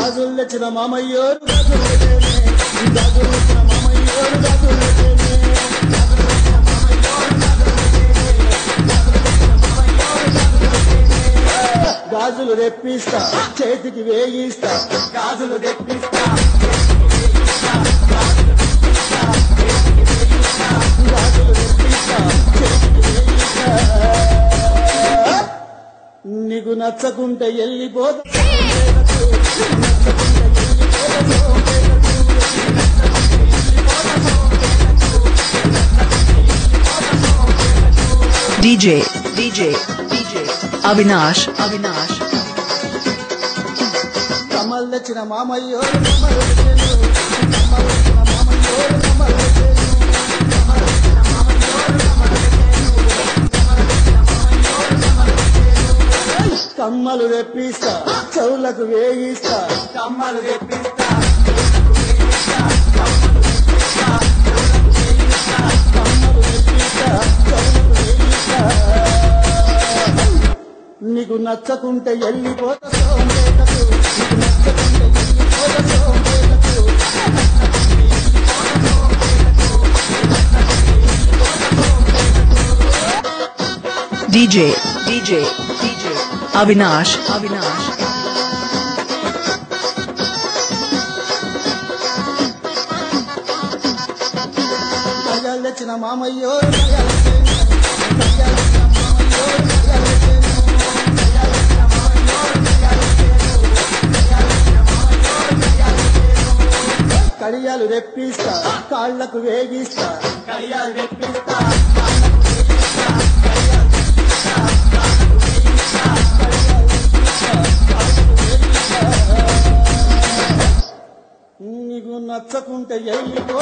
గాజులు తెచ్చిన మామయ్యోరు గాజులు తెచ్చేనే. గాజులు తెచ్చిన మామయ్యోరు గాజులు తెచ్చేనే. గాజులు రెప్పిస్తా చేతికి వేయిస్తా గాజులు రెప్పిస్తా గాజులు రెప్పిస్తా చేతికి వేయిస్తా నీకు నచ్చకుంటే వెళ్ళిపోతా DJ, DJ, DJ, Avinash, Avinash, Kamal తెచ్చిన మామయ్యోరు కమల్ తెచ్చెను. కమల్ తెచ్చిన మామయ్యోరు కమల్ తెచ్చెను. కమ్మలు తెప్పిస్తా చెవులకు వేయిస్తా కమ్మలు తెప్పిస్తా కమ్మలు తెప్పిస్తా చెవులకు వేయిస్తా నీకు నచ్చకుంటే వెళ్ళిపోతా సోమేటకు నీకు నచ్చకుంటే వెళ్ళిపోతా సోమేటకు DJ, DJ, DJ, Avinash, Avinash, కయ్యాలు తెచ్చిన మామయ్యో కయ్యాలు తెచ్చిన కయ్యాలు తెచ్చిన మామయ్యో కయ్యాలు తెచ్చిన కడియాలు రెప్పిస్తా కాళ్లకు వేగిస్తా కడియాలు రెప్పిస్తా నీకు నచ్చకుంటే వెళ్ళిపో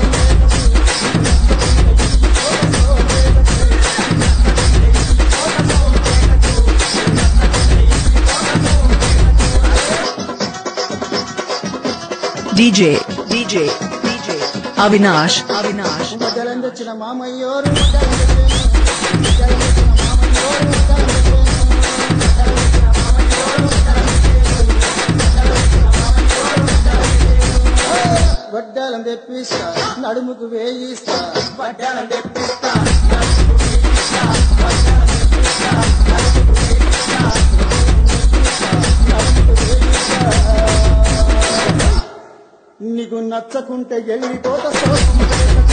DJ, DJ, DJ, Avinash, Avinash, మధ్యలో తెచ్చిన మామయ్యోరు మధ్యలో తెచ్చిన మధ్యలో తెచ్చిన మామయ్యోరు మధ్యలో తెచ్చిన వడ్డాలం తెప్పిస్తా నడుముకు వేయిస్తా వడ్డాలం తెప్పిస్తా నీకు నచ్చకుంటే వెళ్ళిపోతా సోమేటకు.